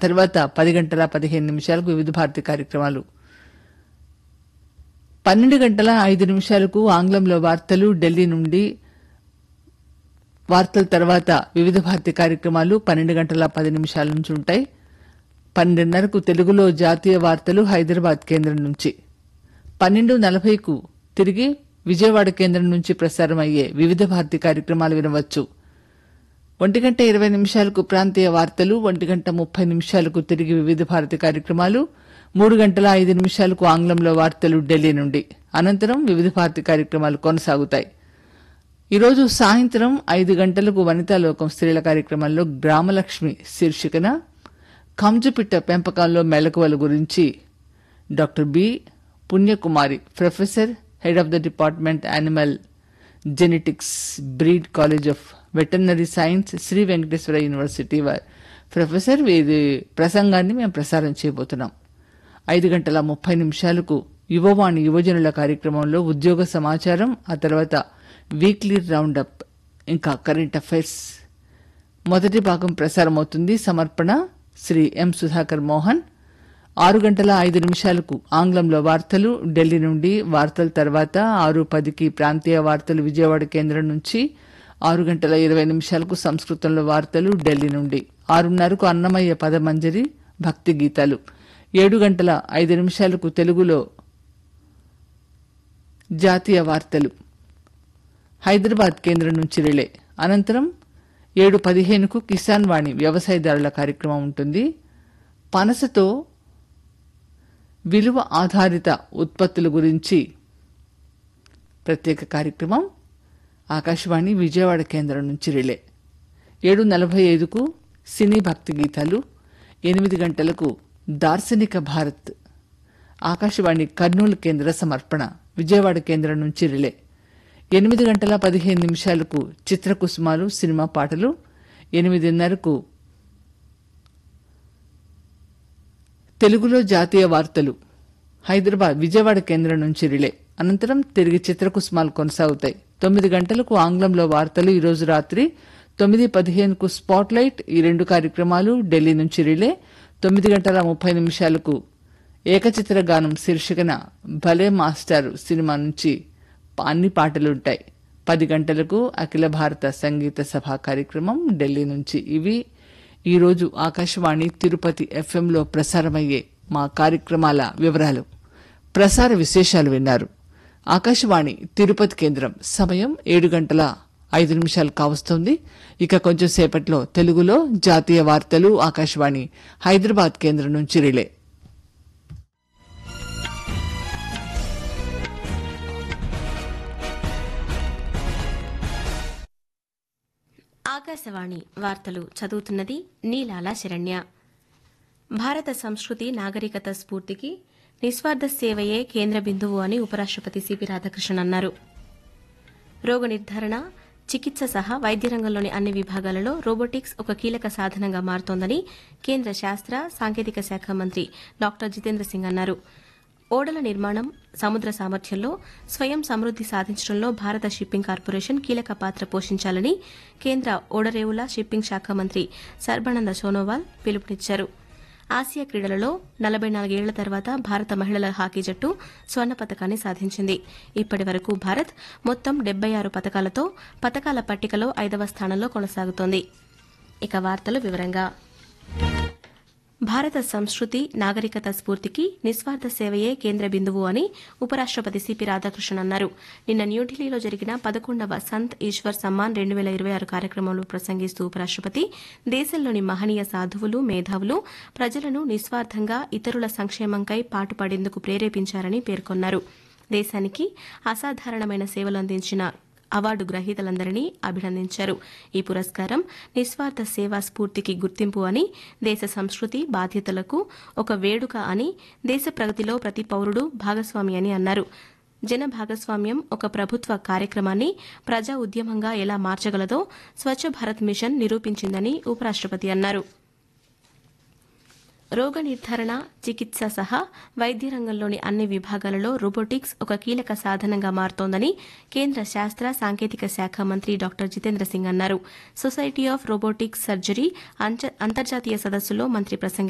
తర్వాత పది గంటల పదిహేను నిమిషాలకు వివిధ భారతి కార్యక్రమాలు పన్నెండు గంటల ఐదు నిమిషాలకు ఆంగ్లంలో వార్తలు ఢిల్లీ నుండి వార్తల తర్వాత వివిధ భారతి కార్యక్రమాలు పన్నెండు గంటల పది నిమిషాల నుంచి ఉంటాయి పన్నెండున్నరకు తెలుగులో జాతీయ వార్తలు హైదరాబాద్ కేంద్రం నుంచి పన్నెండు నలభైకు తిరిగి విజయవాడ కేంద్రం నుంచి ప్రసారం అయ్యే వివిధ భారతి కార్యక్రమాలు వినవచ్చు ఒంటి గంట ఇరవై నిమిషాలకు ప్రాంతీయ వార్తలు ఒంటి గంట ముప్పై నిమిషాలకు తిరిగి వివిధ భారతి కార్యక్రమాలు మూడు గంటల ఐదు నిమిషాలకు ఆంగ్లంలో వార్తలు ఢిల్లీ నుండి అనంతరం వివిధ భారతి కార్యక్రమాలు కొనసాగుతాయి ఈరోజు సాయంత్రం ఐదు గంటలకు వనితాలోకం స్త్రీల కార్యక్రమంలో గ్రామలక్ష్మి శీర్షికన కంజుపిట్ట పెంపకంలో మెలకువల గురించి doctor B Punyakumari professor head of the department animal genetics breed college of veterinary science Shri Venkateswara university వారి ప్రొఫెసర్ వీరి ప్రసంగాన్ని మేము ప్రసారం చేయబోతున్నాం ఐదు గంటల ముప్పై నిమిషాలకు యువవాణి యువజనుల కార్యక్రమంలో ఉద్యోగ సమాచారం ఆ తర్వాత వీక్లీ రౌండప్ ఇంకా కరెంట్ అఫైర్స్ మొదటి భాగం ప్రసారమవుతుంది సమర్పణ శ్రీ ఎం సుధాకర్ మోహన్ ఆరు గంటల ఐదు నిమిషాలకు ఆంగ్లంలో వార్తలు ఢిల్లీ నుండి వార్తల తర్వాత ఆరు పదికి ప్రాంతీయ వార్తలు విజయవాడ కేంద్రం నుంచి ఆరు గంటల ఇరవై నిమిషాలకు సంస్కృతంలో వార్తలు ఢిల్లీ నుండి ఆరున్నరకు అన్నమయ్య పదమంజరి భక్తి గీతాలు ఏడు గంటల ఐదు నిమిషాలకు తెలుగులో జాతీయ వార్తలు హైదరాబాద్ కేంద్రం నుంచి రిలే అనంతరం ఏడు పదిహేనుకు కిసాన్ వాణి వ్యవసాయదారుల కార్యక్రమం ఉంటుంది పనసతో విలువ ఆధారిత ఉత్పత్తుల గురించి ప్రత్యేక కార్యక్రమం ఆకాశవాణి విజయవాడ కేంద్రం నుంచి రిలే ఏడు నలభై ఐదుకు సినీ భక్తి గీతాలు ఎనిమిది గంటలకు దార్శనిక భారత్ ఆకాశవాణి కర్నూలు కేంద్ర సమర్పణ విజయవాడ కేంద్రం నుంచి రిలే ఎనిమిది గంటల పదిహేను నిమిషాలకు చిత్రకుసుమాలు సినిమా పాటలు ఎనిమిదిన్నరకు తెలుగులో జాతీయ వార్తలు హైదరాబాద్ విజయవాడ కేంద్రం నుంచి రిలే అనంతరం తిరిగి చిత్రకుసుమాలు కొనసాగుతాయి తొమ్మిది గంటలకు ఆంగ్లంలో వార్తలు ఈరోజు రాత్రి తొమ్మిది పదిహేనుకు స్పాట్ లైట్ ఈ రెండు కార్యక్రమాలు ఢిల్లీ నుంచి రిలే తొమ్మిది గంటల ముప్పై నిమిషాలకు ఏకచిత్ర గానం శీర్షికన భలే మాస్టర్ సినిమా నుంచి అన్ని పాటలుంటాయి పది గంటలకు అఖిల భారత సంగీత సభ కార్యక్రమం ఢిల్లీ నుంచి ఇవి ఈరోజు ఆకాశవాణి తిరుపతి ఎఫ్ఎంలో ప్రసారమయ్యే మా కార్యక్రమాల వివరాలు ప్రసార విశేషాలు విన్నారు ఆకాశవాణి తిరుపతి కేంద్రం సమయం ఏడు గంటల ఐదు నిమిషాలు కావస్తోంది ఇక కొంచెం సేపట్లో తెలుగులో జాతీయ వార్తలు ఆకాశవాణి హైదరాబాద్ కేంద్రం నుంచి రిలే ఆకాశవాణి వార్తలు చదువుతున్నది నీలాల శరణ్య భారత సంస్కృతి నాగరికత స్ఫూర్తికి నిస్వార్థ సేవయే కేంద్ర బిందువు అని ఉపరాష్టపతి సిపి రాధాకృష్ణన్ అన్నారు రోగ నిర్ధారణ చికిత్స సహా వైద్య రంగంలోని అన్ని విభాగాలలో రోబోటిక్స్ ఒక కీలక సాధనంగా మారుతోందని కేంద్ర శాస్త్ర సాంకేతిక శాఖ మంత్రి డాక్టర్ జితేంద్ర సింగ్ అన్నారు ఓడల నిర్మాణం సముద్ర సామర్థ్యంలో స్వయం సమృద్ది సాధించడంలో భారత షిప్పింగ్ కార్పొరేషన్ కీలక పాత్ర పోషించాలని కేంద్ర ఓడరేవుల షిప్పింగ్ శాఖ మంత్రి సర్బానంద సోనోవాల్ పిలుపునిచ్చారు ఆసియా క్రీడలలో నలభై నాలుగేళ్ల తర్వాత భారత మహిళల హాకీ జట్టు స్వర్ణ పతకాన్ని సాధించింది ఇప్పటి వరకు భారత్ మొత్తం డెబ్బై ఆరు పతకాలతో పతకాల పట్టికలో ఐదవ స్థానంలో కొనసాగుతోంది ఇక వార్తలు వివరంగా భారత సంస్కృతి నాగరికత స్ఫూర్తికి నిస్వార్థ సేవయే కేంద్ర బిందువు అని ఉపరాష్టపతి సిపి రాధాకృష్ణన్ అన్నారు నిన్న న్యూఢిల్లీలో జరిగిన పదకొండవ సంత్ ఈశ్వర్ సమ్మాన్ రెండు వేల ఇరవై ఆరు కార్యక్రమంలో ప్రసంగిస్తూ ఉపరాష్టపతి దేశంలోని మహనీయ సాధువులు మేధావులు ప్రజలను నిస్వార్థంగా ఇతరుల సంక్షేమంకై పాటుపడేందుకు ప్రేరేపించారని పేర్కొన్నారు దేశానికి అసాధారణమైన సేవలు అందించిన అవార్డు గ్రహీతలందరినీ అభినందించారు ఈ పురస్కారం నిస్వార్థ సేవా స్ఫూర్తికి గుర్తింపు అని దేశ సంస్కృతి బాధ్యతలకు ఒక వేడుక అని దేశ ప్రగతిలో ప్రతి పౌరుడు భాగస్వామి అని అన్నారు జన భాగస్వామ్యం ఒక ప్రభుత్వ కార్యక్రమాన్ని ప్రజా ఉద్యమంగా ఎలా మార్చగలదో స్వచ్ఛ భారత్ మిషన్ నిరూపించిందని ఉపరాష్టపతి అన్నారు రోగ నిర్ధారణ చికిత్స సహా వైద్య రంగంలోని అన్ని విభాగాలలో రోబోటిక్స్ ఒక కీలక సాధనంగా మారుతోందని కేంద్ర శాస్త్ర సాంకేతిక శాఖ మంత్రి డాక్టర్ జితేంద్ర సింగ్ అన్నారు సొసైటీ ఆఫ్ రోబోటిక్స్ సర్జరీ అంతర్జాతీయ సదస్సులో మంత్రి ప్రసంగి